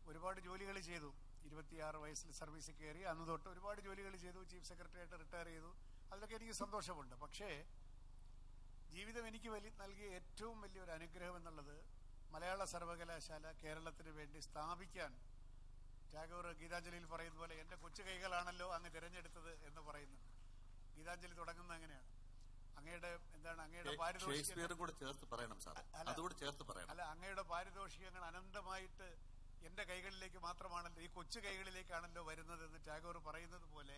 ഒരുപാട് ജോലികൾ ചെയ്തു ഇരുപത്തിയാറ് വയസ്സിൽ സർവീസിൽ കയറി അന്ന് തൊട്ട് ഒരുപാട് ജോലികൾ ചെയ്തു ചീഫ് സെക്രട്ടറി ആയിട്ട് റിട്ടയർ ചെയ്തു അതിലൊക്കെ എനിക്ക് സന്തോഷമുണ്ട് പക്ഷേ ജീവിതം എനിക്ക് വലിയ നൽകിയ ഏറ്റവും വലിയൊരു അനുഗ്രഹം എന്നുള്ളത് മലയാള സർവകലാശാല കേരളത്തിന് വേണ്ടി സ്ഥാപിക്കാൻ ടാഗോർ ഗീതാഞ്ജലിയിൽ പറയുന്ന പോലെ എന്റെ കൊച്ചു കൈകളാണല്ലോ അങ്ങ് തിരഞ്ഞെടുത്തത് എന്ന് പറയുന്നുണ്ട് ഗീതാഞ്ജലി തുടങ്ങുന്നത് അങ്ങനെയാണ് അങ്ങയുടെ എന്താണ് അങ്ങയുടെ പാരിതോഷികം ഷേക്സ്പിയറും കൂടെ ചേർത്ത് പറയണം സാർ അല്ല. അതുകൂടെ ചേർത്ത് പറയണം അല്ല അങ്ങയുടെ പാരിതോഷികങ്ങൾ അനന്തമായിട്ട് എന്റെ കൈകളിലേക്ക് മാത്രമാണല്ലോ ഈ കൊച്ചു കൈകളിലേക്കാണല്ലോ വരുന്നത് എന്ന് ടാഗോർ പറയുന്നത് പോലെ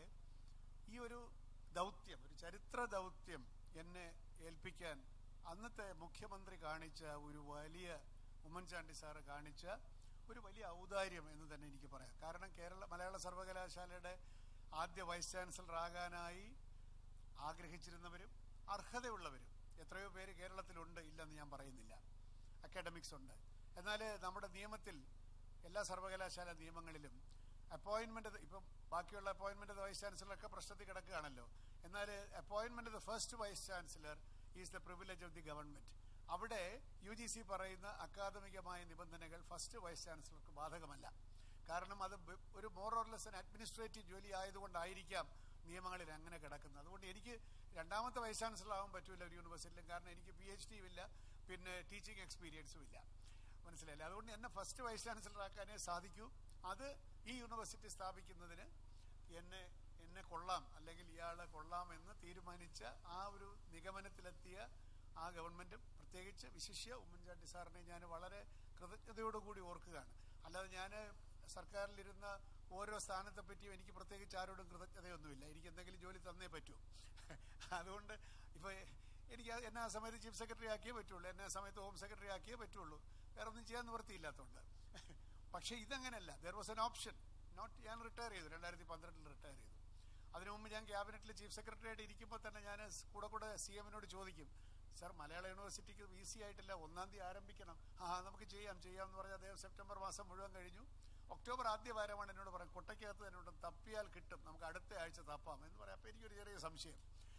ഈ ഒരു ദൗത്യം ഒരു ചരിത്ര ദൗത്യം എന്നെ ഏൽപ്പിക്കാൻ അന്നത്തെ മുഖ്യമന്ത്രി കാണിച്ച ഒരു വലിയ ഉമ്മൻചാണ്ടി സാറ് കാണിച്ച ഒരു വലിയ ഔദാര്യം എന്ന് തന്നെ എനിക്ക് പറയാം കാരണം കേരള മലയാള സർവകലാശാലയുടെ ആദ്യ വൈസ് ചാൻസലർ ആകാനായി ആഗ്രഹിച്ചിരുന്നവരും അർഹതയുള്ളവരും എത്രയോ പേര് കേരളത്തിലുണ്ട് ഇല്ലെന്ന് ഞാൻ പറയുന്നില്ല അക്കാഡമിക്സ് ഉണ്ട് എന്നാൽ നമ്മുടെ നിയമത്തിൽ എല്ലാ സർവകലാശാല നിയമങ്ങളിലും അപ്പോയിന്റ്മെന്റ് ഇപ്പം ബാക്കിയുള്ള അപ്പോയിന്റ്മെന്റ് വൈസ് ചാൻസലറൊക്കെ പ്രശ്നത്തിൽ കിടക്കുകയാണല്ലോ എന്നാൽ appointment the first vice chancellor is the privilege of the government അവിടെ യു ജി സി പറയുന്ന അക്കാദമികമായ നിബന്ധനകൾ ഫസ്റ്റ് വൈസ് ചാൻസലർക്ക് ബാധകമല്ല കാരണം അത് ബ- ഒരു മോർ ഓർ ലെസ് അഡ്മിനിസ്ട്രേറ്റീവ് ജോലി ആയതുകൊണ്ടായിരിക്കാം നിയമങ്ങളിൽ അങ്ങനെ കിടക്കുന്നത് അതുകൊണ്ട് എനിക്ക് രണ്ടാമത്തെ വൈസ് ചാൻസലർ ആവാൻ പറ്റൂല ഒരു യൂണിവേഴ്സിറ്റിയിലും കാരണം എനിക്ക് പി എച്ച് ഡിയും ഇല്ല പിന്നെ ടീച്ചിങ് എക്സ്പീരിയൻസും ഇല്ല മനസ്സിലായില്ലേ അതുകൊണ്ട് എന്നെ ഫസ്റ്റ് വൈസ് ചാൻസലർ ആക്കാനേ സാധിക്കൂ അത് ഈ യൂണിവേഴ്സിറ്റി സ്ഥാപിക്കുന്നതിന് എന്നെ എന്നെ കൊള്ളാം അല്ലെങ്കിൽ ഇയാളെ കൊള്ളാം എന്ന് തീരുമാനിച്ച ആ ഒരു നിഗമനത്തിലെത്തിയ ആ ഗവൺമെന്റും പ്രത്യേകിച്ച് വിശിഷ്യ ഉമ്മൻചാണ്ടി സാറിനെ ഞാൻ വളരെ കൃതജ്ഞതയോടുകൂടി ഓർക്കുകയാണ് അല്ലാതെ ഞാൻ സർക്കാരിലിരുന്ന ഓരോ സ്ഥാനത്തെ പറ്റിയും എനിക്ക് പ്രത്യേകിച്ച് ആരോടും കൃതജ്ഞതയൊന്നുമില്ല എനിക്ക് എന്തെങ്കിലും ജോലി തന്നേ പറ്റൂ അതുകൊണ്ട് ഇപ്പൊ എനിക്ക് എന്നെ ആ സമയത്ത് ചീഫ് സെക്രട്ടറി ആക്കിയേ പറ്റുള്ളൂ എന്നെ ആ സമയത്ത് ഹോം സെക്രട്ടറി ആക്കിയേ പറ്റുള്ളൂ വേറെ ഒന്നും ചെയ്യാൻ നിവൃത്തിയില്ലാത്തതുകൊണ്ട് പക്ഷെ ഇതങ്ങനെയല്ല there was an option not ഞാൻ റിട്ടയർ ചെയ്തു രണ്ടായിരത്തി പന്ത്രണ്ടിൽ റിട്ടയർ ചെയ്തു അതിനു മുമ്പ് ഞാൻ ക്യാബിനറ്റിൽ ചീഫ് സെക്രട്ടറി ആയിട്ട് ഇരിക്കുമ്പോൾ തന്നെ ഞാൻ കൂടെ കൂടെ സി എമ്മിനോട് ചോദിക്കും സാർ മലയാള യൂണിവേഴ്സിറ്റിക്ക് വി സി ആയിട്ടില്ല ഒന്നാം തീയതി ആരംഭിക്കണം ആ നമുക്ക് ചെയ്യാം ചെയ്യാം എന്ന് പറഞ്ഞാൽ അദ്ദേഹം സെപ്റ്റംബർ മാസം മുഴുവൻ കഴിഞ്ഞു ഒക്ടോബർ ആദ്യ വാരമാണ് എന്നോട് പറയാം കൊട്ടയ്ക്കകത്ത് എന്നോട് തപ്പിയാൽ കിട്ടും നമുക്ക് അടുത്ത ആഴ്ച തപ്പാം എന്ന് പറയാം അപ്പൊ എനിക്കൊരു ചെറിയ സംശയം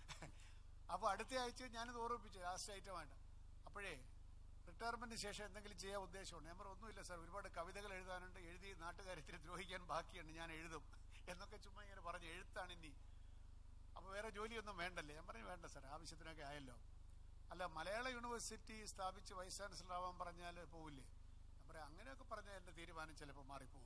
അപ്പൊ അടുത്ത ആഴ്ച ഞാനിത് ഓർമ്മിപ്പിച്ചു ലാസ്റ്റ് ഐറ്റമായിട്ട് അപ്പോഴേ റിട്ടയർമെന്റിന് ശേഷം എന്തെങ്കിലും ചെയ്യാൻ ഉദ്ദേശമുണ്ട് ഞാൻ പറഞ്ഞു ഒന്നുമില്ല സാർ ഒരുപാട് കവിതകൾ എഴുതാനുണ്ട് എഴുതി നാട്ടുകാര്യത്തിന് ദ്രോഹിക്കാൻ ബാക്കിയുണ്ട് ഞാൻ എഴുതും എന്നൊക്കെ ചുമ്മാ ഇങ്ങനെ പറഞ്ഞു എഴുത്താണ് ഇനി അപ്പൊ വേറെ ജോലിയൊന്നും വേണ്ടല്ലേ ഞാൻ പറഞ്ഞു വേണ്ട സാർ ആവശ്യത്തിനൊക്കെ ആയല്ലോ അല്ല മലയാള യൂണിവേഴ്സിറ്റി സ്ഥാപിച്ച് വൈസ് ചാൻസലർ ആവാൻ പറഞ്ഞാൽ പോവില്ലേ ഞാൻ പറയാം അങ്ങനെയൊക്കെ പറഞ്ഞാൽ എന്റെ തീരുമാനം ചിലപ്പോൾ മാറിപ്പോവും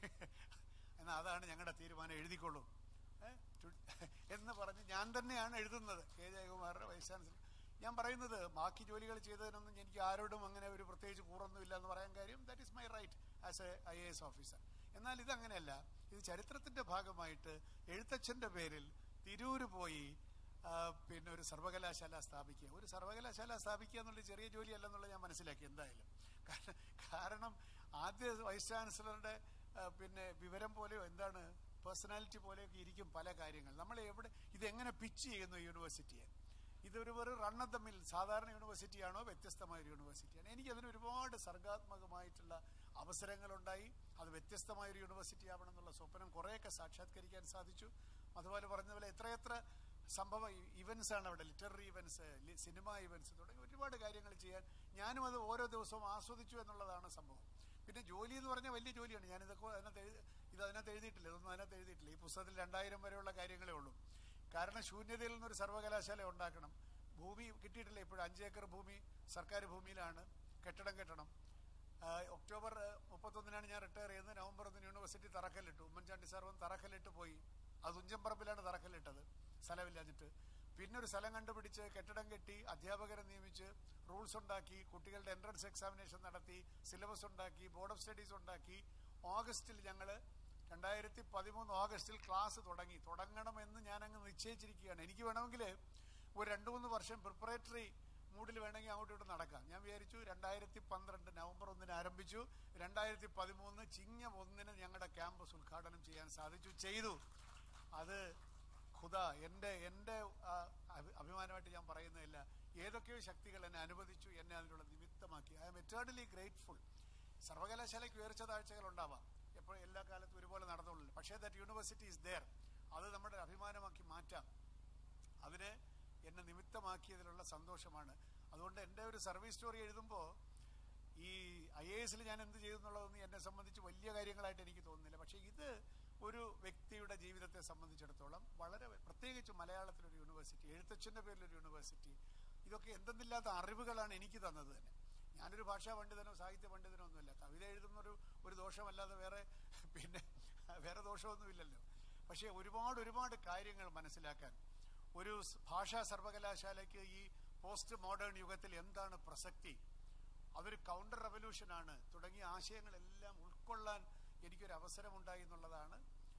എന്നാൽ അതാണ് ഞങ്ങളുടെ തീരുമാനം എഴുതിക്കൊള്ളൂ ഏ? ടു- എന്ന് പറഞ്ഞ് ഞാൻ തന്നെയാണ് എഴുതുന്നത് കെ ജയകുമാറിന്റെ വൈസ് ചാൻസലർ ഞാൻ പറയുന്നത് ബാക്കി ജോലികൾ ചെയ്തതിനൊന്നും എനിക്ക് ആരോടും അങ്ങനെ ഒരു പ്രത്യേകിച്ച് കൂറൊന്നുമില്ല എന്ന് പറയാൻ കാര്യം that is my right as a I A S officer എന്നാൽ ഇതങ്ങനെയല്ല ഇത് ചരിത്രത്തിന്റെ ഭാഗമായിട്ട് എഴുത്തച്ഛന്റെ പേരിൽ തിരൂര് പോയി ആ, പിന്നെ ഒരു സർവകലാശാല സ്ഥാപിക്കുക ഒരു സർവകലാശാല സ്ഥാപിക്കുക എന്നുള്ള ചെറിയ ജോലിയല്ലെന്നുള്ളത് ഞാൻ മനസ്സിലാക്കി എന്തായാലും കാരണം കാരണം ആദ്യ വൈസ് ചാൻസലറുടെ ആ, പിന്നെ വിവരം പോലെയോ എന്താണ് പേഴ്സണാലിറ്റി പോലെയൊക്കെ ഇരിക്കും പല കാര്യങ്ങൾ നമ്മൾ എവിടെ ഇതെങ്ങനെ പിച്ച് ചെയ്യുന്നു ഈ യൂണിവേഴ്സിറ്റിയെ ഇതൊരു വെറും റണ്ണ തമ്മിൽ സാധാരണ യൂണിവേഴ്സിറ്റിയാണോ വ്യത്യസ്തമായ ഒരു യൂണിവേഴ്സിറ്റിയാണ് എനിക്ക് അതിന് ഒരുപാട് സർഗാത്മകമായിട്ടുള്ള അവസരങ്ങളുണ്ടായി അത് വ്യത്യസ്തമായ ഒരു യൂണിവേഴ്സിറ്റി ആവണം എന്നുള്ള സ്വപ്നം കുറേയൊക്കെ സാക്ഷാത്കരിക്കാൻ സാധിച്ചു അതുപോലെ പറഞ്ഞതുപോലെ എത്രയെത്ര സംഭവ ഇവന്റ്സ് ആണ് അവിടെ ലിറ്റററി ഇവന്റ്സ് സിനിമ ഇവന്റ്സ് തുടങ്ങി ഒരുപാട് കാര്യങ്ങൾ ചെയ്യാൻ ഞാനും അത് ഓരോ ദിവസവും ആസ്വദിച്ചു എന്നുള്ളതാണ് സംഭവം പിന്നെ ജോലി എന്ന് പറഞ്ഞാൽ വലിയ ജോലിയാണ് ഞാൻ ഇതൊക്കെ അതിനകത്ത് എഴുതി ഇത് അതിനകത്ത് എഴുതിയിട്ടില്ല ഇതൊന്നും അതിനകത്ത് എഴുതിയിട്ടില്ല ഈ പുസ്തകത്തിൽ രണ്ടായിരം വരെയുള്ള കാര്യങ്ങളേ ഉള്ളൂ കാരണം ശൂന്യതയിൽ നിന്നൊരു സർവകലാശാല ഉണ്ടാക്കണം ഭൂമി കിട്ടിയിട്ടില്ല ഇപ്പോഴും അഞ്ചേക്കർ ഭൂമി സർക്കാർ ഭൂമിയിലാണ് കെട്ടിടം കെട്ടണം ആ, ഒക്ടോബർ ആ, മുപ്പത്തൊന്നിനാണ് ഞാൻ റിട്ടയർ ചെയ്യുന്നത് നവംബർ ഒന്നിന് യൂണിവേഴ്സിറ്റി തറക്കല്ലിട്ടു ഉമ്മൻചാണ്ടി സാർ വന്ന് തറക്കല്ലിട്ട് പോയി അത് തുഞ്ചമ്പറമ്പിലാണ് തറക്കല്ലിട്ടത് സ്ഥലമില്ലാഞ്ഞിട്ട് പിന്നെ ഒരു സ്ഥലം കണ്ടുപിടിച്ച് കെട്ടിടം കെട്ടി അധ്യാപകരെ നിയമിച്ച് റൂൾസ് ഉണ്ടാക്കി കുട്ടികളുടെ എൻട്രൻസ് എക്സാമിനേഷൻ നടത്തി സിലബസ് ഉണ്ടാക്കി ബോർഡ് ഓഫ് സ്റ്റഡീസ് ഉണ്ടാക്കി ഓഗസ്റ്റിൽ ഞങ്ങള് രണ്ടായിരത്തി പതിമൂന്ന് ഓഗസ്റ്റിൽ ക്ലാസ് തുടങ്ങി തുടങ്ങണമെന്ന് ഞാൻ അങ്ങ് നിശ്ചയിച്ചിരിക്കുകയാണ് എനിക്ക് വേണമെങ്കിൽ ഒരു രണ്ടു മൂന്ന് വർഷം പ്രിപ്പറേറ്ററി മൂഡിൽ വേണമെങ്കിൽ അങ്ങോട്ട് ഇങ്ങോട്ട് നടക്കാം ഞാൻ വിചാരിച്ചു രണ്ടായിരത്തി പന്ത്രണ്ട് നവംബർ ഒന്നിന് ആരംഭിച്ചു രണ്ടായിരത്തി പതിമൂന്ന് ചിങ്ങം ഒന്നിന് ഞങ്ങളുടെ ക്യാമ്പസ് ഉദ്ഘാടനം ചെയ്യാൻ സാധിച്ചു ചെയ്തു അത് ഖുദ എൻ്റെ എൻ്റെ ആ, അഭി- അഭിമാനമായിട്ട് ഞാൻ പറയുന്നതല്ല ഏതൊക്കെയോ ശക്തികൾ എന്നെ അനുവദിച്ചു എന്നെ അതിനുള്ള നിമിത്തമാക്കി ഐ എം എറ്റേർണലി ഗ്രേറ്റ്ഫുൾ സർവകലാശാലയ്ക്ക് ഉയർച്ച താഴ്ചകൾ ഉണ്ടാവാം എപ്പോഴും എല്ലാ കാലത്തും ഒരുപോലെ നടന്നുള്ളൂ പക്ഷേ ദാറ്റ് യൂണിവേഴ്സിറ്റി ഇസ് ദയർ അത് നമ്മുടെ അഭിമാനമാക്കി മാറ്റാം അതിന് എന്നെ നിമിത്തമാക്കിയതിലുള്ള സന്തോഷമാണ് അതുകൊണ്ട് എൻ്റെ ഒരു സർവീസ് സ്റ്റോറി എഴുതുമ്പോൾ ഈ ഐ എ എസിൽ ഞാൻ എന്ത് ചെയ്തു എന്നുള്ളതൊന്നും എന്നെ സംബന്ധിച്ച് വലിയ കാര്യങ്ങളായിട്ട് എനിക്ക് തോന്നുന്നില്ല പക്ഷേ ഇത് ഒരു വ്യക്തിയുടെ ജീവിതത്തെ സംബന്ധിച്ചിടത്തോളം വളരെ പ്രത്യേകിച്ച് മലയാളത്തിലൊരു യൂണിവേഴ്സിറ്റി എഴുത്തച്ഛൻ്റെ പേരിലൊരു യൂണിവേഴ്സിറ്റി ഇതൊക്കെ എന്തെന്നില്ലാത്ത അറിവുകളാണ് എനിക്ക് തന്നത് തന്നെ ഞാനൊരു ഭാഷാ പണ്ഡിതനോ സാഹിത്യ പണ്ഡിതനോ ഒന്നുമില്ല കവിത എഴുതുന്നൊരു ഒരു ദോഷമല്ലാതെ വേറെ പിന്നെ വേറെ ദോഷമൊന്നുമില്ലല്ലോ പക്ഷേ ഒരുപാട് ഒരുപാട് കാര്യങ്ങൾ മനസ്സിലാക്കാൻ ഒരു സ് ഭാഷാ സർവകലാശാലയ്ക്ക് ഈ പോസ്റ്റ് മോഡേൺ യുഗത്തിൽ എന്താണ് പ്രസക്തി അതൊരു കൗണ്ടർ റെവല്യൂഷനാണ് തുടങ്ങിയ ആശയങ്ങളെല്ലാം ഉൾക്കൊള്ളാൻ എനിക്കൊരു അവസരമുണ്ടായി എന്നുള്ളതാണ്